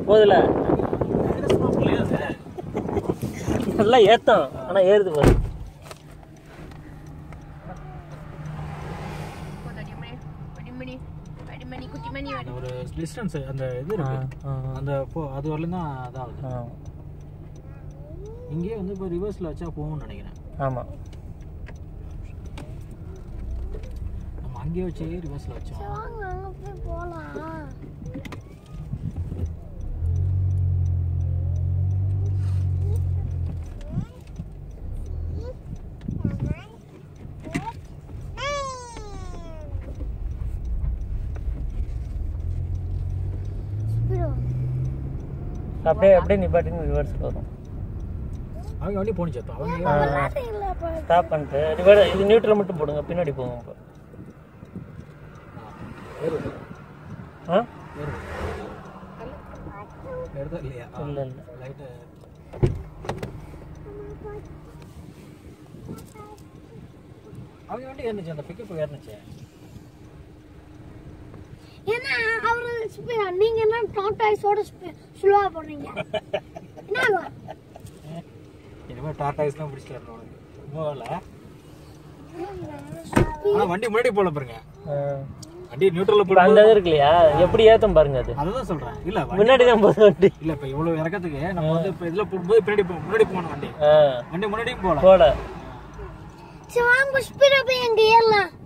போதுல நல்லா ஏத்தம் ஆனா ஏறுது பாரு அடிமணி அடிமணி அடிமணி குட்டிமணி அந்த ஒரு டிஸ்டன்ஸ் அந்த இது இருக்கு அந்த போ அது வரலும் தான் அதாவது ஆ, இங்கேயே வந்து இப்போ ரிவர்ஸில் வச்சா போகும்னு நினைக்கிறேன் ஆமா நம்ம அங்கேயே வச்சு ரிவர்ஸில் வச்சோம் வாங்க அங்க போய் போலாம் அப்படியே அப்படியே நிப்பாட்டின்னு ரிவர்ஸ் வரும் அவங்க வண்டி போனிச்சு அப்போ அவங்க ஸ்டாப் பண்ணிட்டு ரிவர் இது நியூட்ரல் மட்டும் போடுங்க பின்னாடி போகும் இப்போ ஏறுது ஆ ஏறுது ஏறுதா இல்லையா இல்லை இல்லை லைட்டு அவங்க வண்டி ஏறிச்சு அந்த பிக்கப் ஏறிச்சு ஏன்னா அவரு ஸ்பீ- நீங்க என்ன டாட்டாய்ஸோட ஸ்லோவா போடுறீங்க என்ன இனிமேல் டாட்டாய்ஸ்லாம் பிடிச்சிட்டு உனக்கு மூவில் ஆனால் வண்டி முன்னாடி போல பாருங்க ஆ. வண்டி நியூட்ரலில் இப்போ போட்டு அந்த இது இருக்கு இல்லையா எப்படி ஏத்தம் பாருங்க அது அதை தான் சொல்கிறேன் இல்லை முன்னாடி தான் போகுது வண்டி இல்லை இப்போ இவ்வளோ இறக்கத்துக்கு நம்ம வந்து இப்போ இதில் போகும்போது பின்னாடி போ முன்னாடி போகணும் வண்டி ஆ வண்டி முன்னாடியும் போகலாம் போல சரி வாங்க ஸ்பீடா போய் அங்க ஏறலாம்